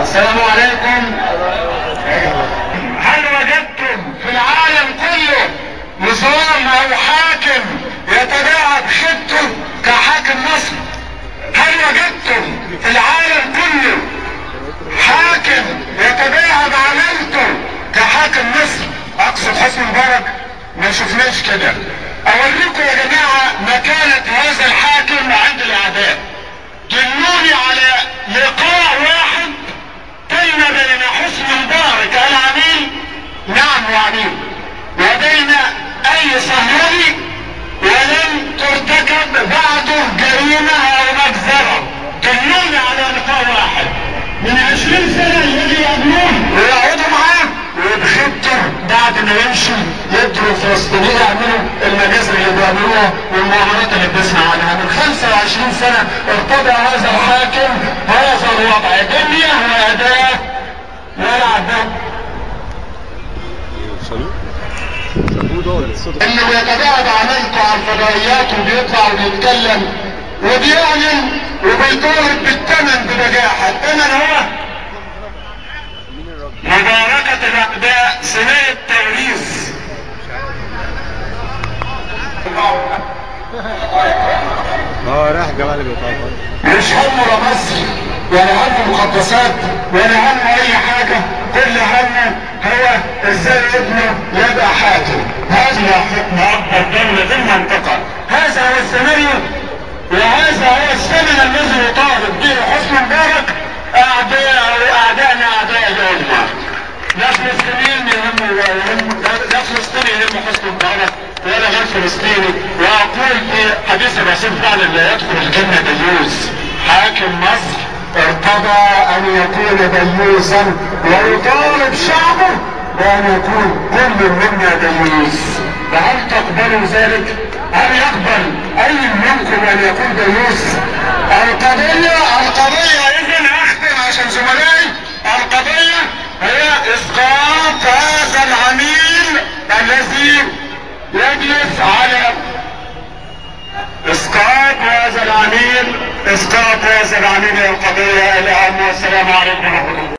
السلام عليكم هل وجدتم في العالم كله نظام او حاكم يتباعد خدته كحاكم مصر هل وجدتم في العالم كله حاكم يتباعد عملته كحاكم مصر اقصد حسني مبارك ما شفناش كده اوريكم يا جماعة مكانة هذا الحاكم عند الاعداء دلوني على لقاء واحد بين بين حسني مبارك العميل نعم وعميل وبين اي صهيوني ولم ترتكب بعده جريمة او مجزرة دلوني على لقاء واحد من عشرين سنة يجي يقابلوه ويقعدوا معاه ويتخطر بعد ما يمشي يدروا الفلسطينيين يعملوا المجازر اللي بيعملوها والمؤامرات اللي بنسمع عنها من 25 سنة ارتضى هذا الحاكم هذا الوضع دنيا وأداة يلعب به انه بيتباعد عملته عن فضائيات وبيطلع وبيتكلم وبيعلن وبيطالب بالثمن ببجاحة الثمن هو مباركة الاعداء سنة التوريث اه راح جمال اللي بيطلع مش همه لا مصر ولا همه مقدسات ولا همه اي حاجة كل همه هو ازاي ابنه يبقى حاكم هذا حكم اكبر دولة في المنطقة هذا هو السيناريو وهذا هو الثمن الذي يطالب به حسن مبارك اعداء اعدائنا اعداء الامة لا فلسطينيين يهموا لا فلسطيني يهم حسن مبارك ولا غير فلسطيني واقول في حديث الرسول فعلا لا يدخل الجنة ديوس حاكم مصر ارتضى ان يكون ديوسا ويطالب شعبه بان يكون كل منا ديوس فهل تقبلوا ذلك؟ هل يقبل اي منكم ان يكون ديوس؟ القضية القضية اذا اختم عشان زملائي القضية هي اسقاط هذا العميل الذي يجلس على اسقاط هذا العميل اسقاط هذا العميل القضية الاهم والسلام عليكم ورحمة الله